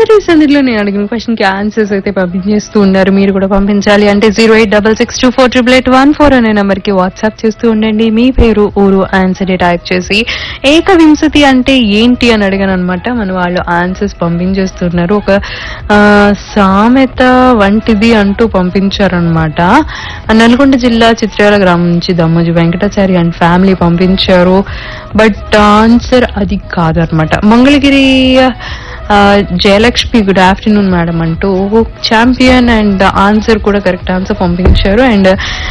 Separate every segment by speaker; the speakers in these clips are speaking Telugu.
Speaker 1: సందడి సందడిలో నేను అడిగిన క్వశ్చన్ కి ఆన్సర్స్ అయితే పంపించేస్తూ ఉన్నారు మీరు కూడా పంపించాలి అంటే zero eight double six two four triple eight one four అనే నెంబర్ కి వాట్సాప్ చేస్తూ ఉండండి మీ పేరు ఊరు ఆన్సర్ టైప్ చేసి ఏకవింశతి అంటే ఏంటి అని అడిగాను అనమాట మన వాళ్ళు ఆన్సర్స్ పంపించేస్తున్నారు ఒక ఆ, సామెత వంటిది అంటూ పంపించారనమాట నల్గొండ జిల్లా చిత్రాల గ్రామం నుంచి దమ్మజు వెంకటాచారి అండ్ ఫ్యామిలీ పంపించారు బట్ ఆన్సర్ అది కాదనమాట మంగళగిరి ఆ, జయలక్ష్మి గుడ్ ఆఫ్టర్నూన్ మేడం అంటూ ఛాంపియన్ అండ్ ఆన్సర్ కూడా కరెక్ట్ ఆన్సర్ పంపించారు అండ్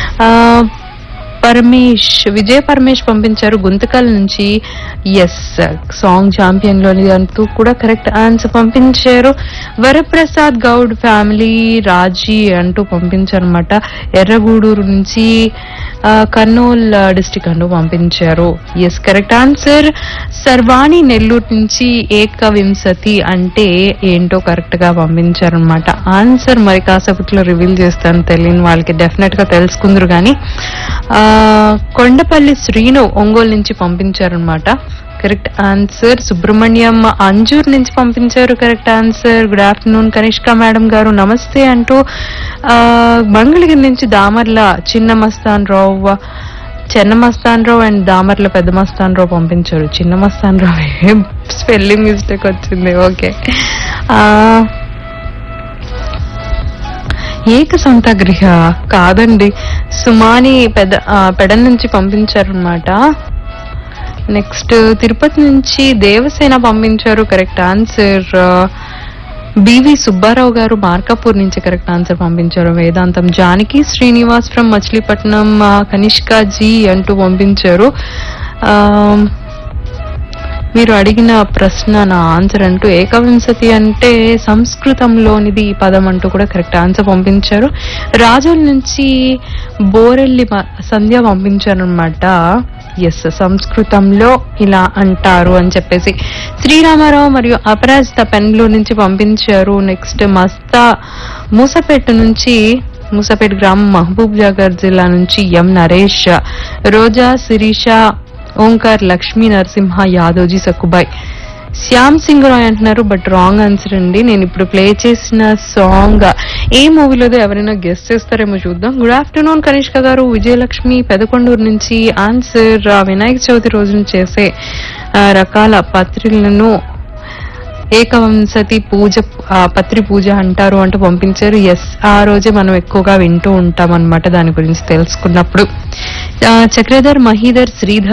Speaker 1: పరమేష్ విజయ్ పరమేష్ పంపించారు గుంతకల్ నుంచి ఎస్ సాంగ్ ఛాంపియన్ లోని అంటూ కూడా కరెక్ట్ ఆన్సర్ పంపించారు వరప్రసాద్ గౌడ్ ఫ్యామిలీ రాజీ అంటూ పంపించారు అనమాట ఎర్రగూడూరు నుంచి ఆ, కర్నూల్ డిస్టిక్ అంటూ పంపించారు ఎస్ కరెక్ట్ ఆన్సర్ సర్వాణి నెల్లూరు నుంచి ఏకవింశతి అంటే ఏంటో కరెక్ట్ గా పంపించారు అనమాట ఆన్సర్ మరి కాసేపట్లో రివీల్ చేస్తాను తెలియని వాళ్ళకి డెఫినెట్ గా తెలుసుకుందరు కానీ ఆ, కొండపల్లి శ్రీను ఒంగోలు నుంచి పంపించారనమాట కరెక్ట్ ఆన్సర్ సుబ్రహ్మణ్యం అంజూర్ నుంచి పంపించారు correct answer good afternoon Kanishka madam garu నమస్తే అంటూ ఆ, మంగళగిరి నుంచి దామర్ల చిన్న మస్తాన్ రావు చిన్న మస్తాన్ రావు అండ్ దామర్ల పెద్ద మస్తాన్ రావు పంపించారు చిన్న మస్తాన్ రావు స్పెల్లింగ్ మిస్టేక్ వచ్చింది ఓకే ఏక సొంత గృహ కాదండి సుమాని పెద ఆ, పెడన్ నుంచి పంపించారనమాట నెక్స్ట్ తిరుపతి నుంచి దేవసేన పంపించారు కరెక్ట్ ఆన్సర్ బివి సుబ్బారావు గారు మార్కాపూర్ నుంచి కరెక్ట్ ఆన్సర్ పంపించారు వేదాంతం జానకి శ్రీనివాస్ ఫ్రమ్ మచిలీపట్నం ఆ, కనిష్క జీ అంటూ పంపించారు ఆ, మీరు అడిగిన ప్రశ్న నా ఆన్సర్ అంటూ ఏకవింశతి అంటే సంస్కృతంలోనిది ఈ పదం అంటూ కూడా కరెక్ట్ ఆన్సర్ పంపించారు రాజుల నుంచి బోరెల్లి మ- సంధ్య పంపించారు అనమాట ఎస్ సంస్కృతంలో ఇలా అంటారు అని చెప్పేసి శ్రీరామారావు మరియు అపరాజిత పెన్లూరు నుంచి పంపించారు నెక్స్ట్ మస్తా మూసపేట నుంచి మూసపేట గ్రామం మహబూబ్ నగర్ జిల్లా నుంచి ఎం నరేష్ రోజా శిరీష ఓంకార్ లక్ష్మీ నరసింహ యాదవ్జీ సక్కుబాయ్ శ్యామ్ సింగ్ రాయ్ అంటున్నారు బట్ రాంగ్ ఆన్సర్ అండి నేను ఇప్పుడు ప్లే చేసిన సాంగ్ ఏ మూవీలోదో ఎవరైనా గెస్ట్ చేస్తారేమో చూద్దాం గుడ్ ఆఫ్టర్నూన్ కనిష్క గారు విజయలక్ష్మి పెదకొండూరు నుంచి ఆన్సర్ వినాయక చవితి రోజున చేసే ఆ, రకాల పత్రికలను ఏకవంశతి పూజ ఆ, పత్రి పూజ అంటారు అంటూ పంపించారు ఎస్ ఆ రోజే మనం ఎక్కువగా వింటూ ఉంటాం అన్నమాట దాని గురించి తెలుసుకున్నప్పుడు ఆ, చక్రధర్ మహీధర్ శ్రీధర్